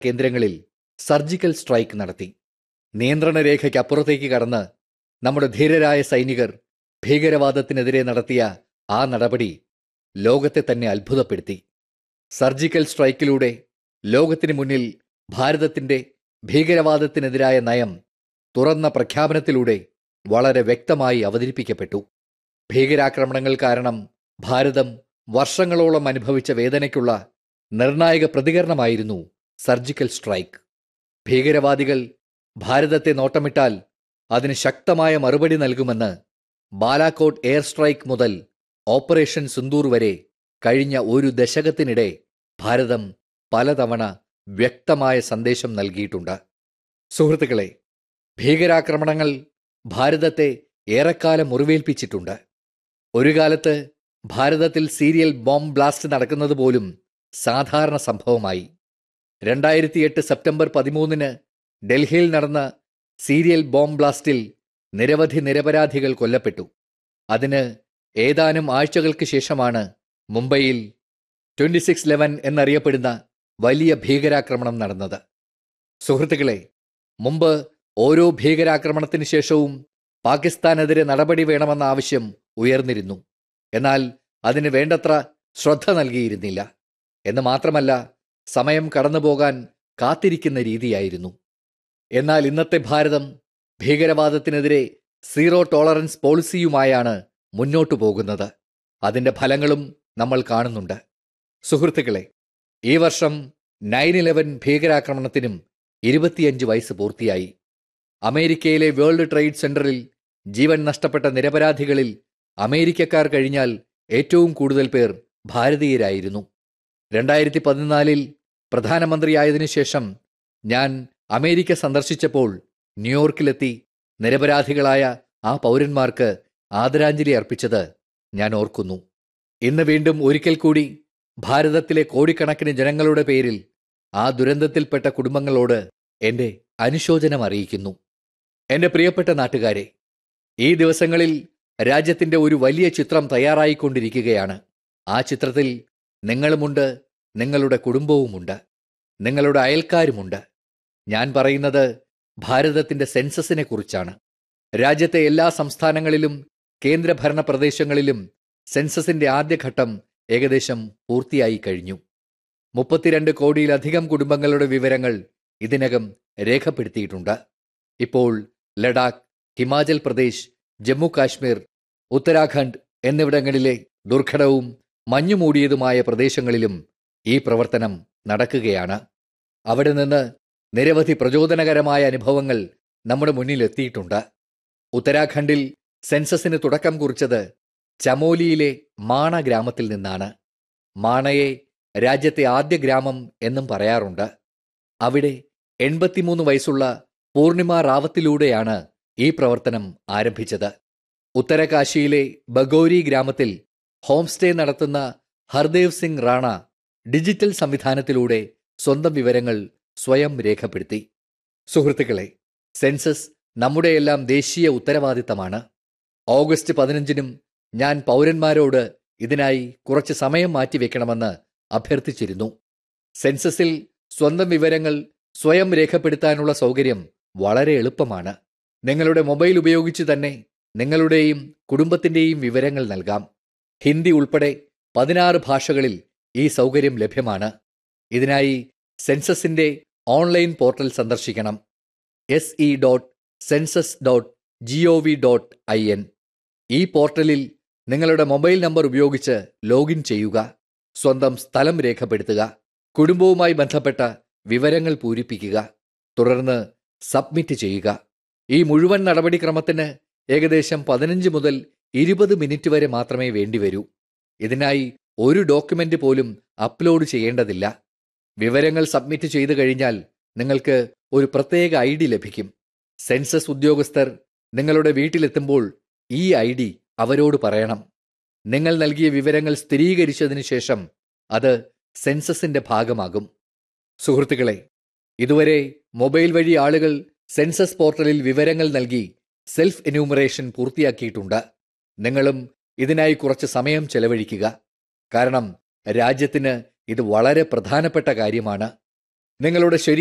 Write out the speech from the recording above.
കേന്ദ്രങ്ങളിൽ surgical strike നടത്തി നിയന്ത്രണ രേഖയ്ക്കപ്പുറത്തേക്ക് കടന്ന് നമ്മുടെ ധീരരായ സൈനികർ ഭീകരവാദത്തിനെതിരെ നടത്തിയ ആ നടപടി ലോകത്തെ തന്നെ അത്ഭുതപ്പെടുത്തി സർജിക്കൽ സ്ട്രൈക്കിലൂടെ ലോകത്തിന് മുന്നിൽ ഭാരതത്തിന്റെ ഭീകരവാദത്തിനെതിരായ നയം തുറന്ന പ്രഖ്യാപനത്തിലൂടെ വളരെ വ്യക്തമായി അവതരിപ്പിക്കപ്പെട്ടു ഭീകരാക്രമണങ്ങൾ കാരണം ഭാരതം വർഷങ്ങളോളം അനുഭവിച്ച വേദനയ്ക്കുള്ള നിർണായക പ്രതികരണമായിരുന്നു സർജിക്കൽ സ്ട്രൈക്ക് ഭീകരവാദികൾ ഭാരതത്തെ നോട്ടമിട്ടാൽ അതിന് ശക്തമായ മറുപടി നൽകുമെന്ന് ബാലാക്കോട്ട് എയർ സ്ട്രൈക്ക് മുതൽ ഓപ്പറേഷൻ സിന്ദൂർ വരെ കഴിഞ്ഞ ഒരു ദശകത്തിനിടെ ഭാരതം പലതവണ വ്യക്തമായ സന്ദേശം നൽകിയിട്ടുണ്ട് സുഹൃത്തുക്കളെ ഭീകരാക്രമണങ്ങൾ ഭാരതത്തെ ഏറെക്കാലം മുറിവേൽപ്പിച്ചിട്ടുണ്ട് ഒരു കാലത്ത് ഭാരതത്തിൽ സീരിയൽ ബോംബ് ബ്ലാസ്റ്റ് നടക്കുന്നത് പോലും സാധാരണ സംഭവമായി രണ്ടായിരത്തി എട്ട് സെപ്റ്റംബർ പതിമൂന്നിന് ഡൽഹിയിൽ നടന്ന സീരിയൽ ബോംബ് ബ്ലാസ്റ്റിൽ നിരവധി നിരപരാധികൾ കൊല്ലപ്പെട്ടു അതിന് ഏതാനും ആഴ്ചകൾക്ക് ശേഷമാണ് മുംബൈയിൽ ട്വന്റി സിക്സ് ലെവൻ എന്നറിയപ്പെടുന്ന വലിയ ഭീകരാക്രമണം നടന്നത് സുഹൃത്തുക്കളെ മുമ്പ് ഓരോ ഭീകരാക്രമണത്തിന് ശേഷവും പാകിസ്ഥാനെതിരെ നടപടി വേണമെന്ന ആവശ്യം ഉയർന്നിരുന്നു എന്നാൽ അതിന് വേണ്ടത്ര ശ്രദ്ധ നൽകിയിരുന്നില്ല എന്ന് മാത്രമല്ല സമയം കടന്നുപോകാൻ കാത്തിരിക്കുന്ന രീതിയായിരുന്നു എന്നാൽ ഇന്നത്തെ ഭാരതം ഭീകരവാദത്തിനെതിരെ സീറോ ടോളറൻസ് പോളിസിയുമായാണ് മുന്നോട്ടു പോകുന്നത് അതിന്റെ ഫലങ്ങളും നമ്മൾ കാണുന്നുണ്ട് സുഹൃത്തുക്കളെ ഈ വർഷം നയൻ ഇലവൻ ഭീകരാക്രമണത്തിനും ഇരുപത്തിയഞ്ച് വയസ്സ് പൂർത്തിയായി അമേരിക്കയിലെ വേൾഡ് ട്രേഡ് സെന്ററിൽ ജീവൻ നഷ്ടപ്പെട്ട നിരപരാധികളിൽ അമേരിക്കക്കാർ കഴിഞ്ഞാൽ ഏറ്റവും കൂടുതൽ പേർ ഭാരതീയരായിരുന്നു രണ്ടായിരത്തി പതിനാലിൽ പ്രധാനമന്ത്രിയായതിനു ശേഷം ഞാൻ അമേരിക്ക സന്ദർശിച്ചപ്പോൾ ന്യൂയോർക്കിലെത്തി നിരപരാധികളായ ആ പൗരന്മാർക്ക് ആദരാഞ്ജലി അർപ്പിച്ചത് ഞാൻ ഓർക്കുന്നു ഇന്ന് വീണ്ടും ഒരിക്കൽ കൂടി ഭാരതത്തിലെ കോടിക്കണക്കിന് ജനങ്ങളുടെ പേരിൽ ആ ദുരന്തത്തിൽപ്പെട്ട കുടുംബങ്ങളോട് എന്റെ അനുശോചനം അറിയിക്കുന്നു എന്റെ പ്രിയപ്പെട്ട നാട്ടുകാരെ ഈ ദിവസങ്ങളിൽ രാജ്യത്തിന്റെ ഒരു വലിയ ചിത്രം തയ്യാറായിക്കൊണ്ടിരിക്കുകയാണ് ആ ചിത്രത്തിൽ നിങ്ങളുമുണ്ട് നിങ്ങളുടെ കുടുംബവുമുണ്ട് നിങ്ങളുടെ അയൽക്കാരുമുണ്ട് ഞാൻ പറയുന്നത് ഭാരതത്തിന്റെ സെൻസസിനെ കുറിച്ചാണ് രാജ്യത്തെ എല്ലാ സംസ്ഥാനങ്ങളിലും കേന്ദ്രഭരണ പ്രദേശങ്ങളിലും സെൻസസിന്റെ ആദ്യഘട്ടം ഏകദേശം പൂർത്തിയായി കഴിഞ്ഞു മുപ്പത്തിരണ്ട് കോടിയിലധികം കുടുംബങ്ങളുടെ വിവരങ്ങൾ ഇതിനകം രേഖപ്പെടുത്തിയിട്ടുണ്ട് ഇപ്പോൾ ലഡാക്ക് ഹിമാചൽ പ്രദേശ് ജമ്മു കാശ്മീർ ഉത്തരാഖണ്ഡ് എന്നിവിടങ്ങളിലെ ദുർഘടവും മഞ്ഞുമൂടിയതുമായ പ്രദേശങ്ങളിലും ഈ പ്രവർത്തനം നടക്കുകയാണ് അവിടെ നിന്ന് നിരവധി പ്രചോദനകരമായ അനുഭവങ്ങൾ നമ്മുടെ മുന്നിൽ എത്തിയിട്ടുണ്ട് ഉത്തരാഖണ്ഡിൽ സെൻസസിന് തുടക്കം കുറിച്ചത് ചമോലിയിലെ മാണ ഗ്രാമത്തിൽ നിന്നാണ് മാണയെ രാജ്യത്തെ ആദ്യ ഗ്രാമം എന്നും പറയാറുണ്ട് അവിടെ എൺപത്തിമൂന്ന് വയസ്സുള്ള പൂർണിമ റാവത്തിലൂടെയാണ് ഈ പ്രവർത്തനം ആരംഭിച്ചത് ഉത്തരകാശിയിലെ ബഗോരി ഗ്രാമത്തിൽ ഹോം സ്റ്റേ നടത്തുന്ന ഹർദേവ് സിംഗ് റാണ ഡിജിറ്റൽ സംവിധാനത്തിലൂടെ സ്വന്തം വിവരങ്ങൾ സ്വയം രേഖപ്പെടുത്തി സുഹൃത്തുക്കളെ സെൻസസ് നമ്മുടെയെല്ലാം ദേശീയ ഉത്തരവാദിത്തമാണ് ഓഗസ്റ്റ് പതിനഞ്ചിനും ഞാൻ പൗരന്മാരോട് ഇതിനായി കുറച്ച് സമയം മാറ്റിവെക്കണമെന്ന് അഭ്യർത്ഥിച്ചിരുന്നു സെൻസസിൽ സ്വന്തം വിവരങ്ങൾ സ്വയം രേഖപ്പെടുത്താനുള്ള സൗകര്യം വളരെ എളുപ്പമാണ് നിങ്ങളുടെ മൊബൈൽ ഉപയോഗിച്ച് തന്നെ നിങ്ങളുടെയും കുടുംബത്തിന്റെയും വിവരങ്ങൾ നൽകാം ഹിന്ദി ഉൾപ്പെടെ പതിനാറ് ഭാഷകളിൽ ഈ സൗകര്യം ലഭ്യമാണ് ഇതിനായി സെൻസസിന്റെ ഓൺലൈൻ പോർട്ടൽ സന്ദർശിക്കണം S E dot census dot G O V dot I N ഈ പോർട്ടലിൽ നിങ്ങളുടെ മൊബൈൽ നമ്പർ ഉപയോഗിച്ച് ലോഗിൻ ചെയ്യുക സ്വന്തം സ്ഥലം രേഖപ്പെടുത്തുക കുടുംബവുമായി ബന്ധപ്പെട്ട വിവരങ്ങൾ പൂരിപ്പിക്കുക തുടർന്ന് സബ്മിറ്റ് ചെയ്യുക ഈ മുഴുവൻ നടപടിക്രമത്തിന് ഏകദേശം പതിനഞ്ച് മുതൽ ഇരുപത് മിനിറ്റ് വരെ മാത്രമേ വേണ്ടിവരൂ ഇതിനായി ഒരു ഡോക്യുമെന്റ് പോലും അപ്ലോഡ് ചെയ്യേണ്ടതില്ല വിവരങ്ങൾ സബ്മിറ്റ് ചെയ്തു കഴിഞ്ഞാൽ നിങ്ങൾക്ക് ഒരു പ്രത്യേക ഐ ഡി ലഭിക്കും സെൻസസ് ഉദ്യോഗസ്ഥർ നിങ്ങളുടെ വീട്ടിലെത്തുമ്പോൾ ഈ ഐ ഡി അവരോട് പറയണം നിങ്ങൾ നൽകിയ വിവരങ്ങൾ സ്ഥിരീകരിച്ചതിന് ശേഷം അത് സെൻസസിന്റെ ഭാഗമാകും സുഹൃത്തുക്കളെ ഇതുവരെ മൊബൈൽ വഴി ആളുകൾ സെൻസസ് പോർട്ടലിൽ വിവരങ്ങൾ നൽകി സെൽഫ് എന്യൂമറേഷൻ പൂർത്തിയാക്കിയിട്ടുണ്ട് നിങ്ങളും ഇതിനായി കുറച്ച് സമയം ചെലവഴിക്കുക കാരണം രാജ്യത്തിന് ഇത് വളരെ പ്രധാനപ്പെട്ട കാര്യമാണ് നിങ്ങളുടെ ശരീരം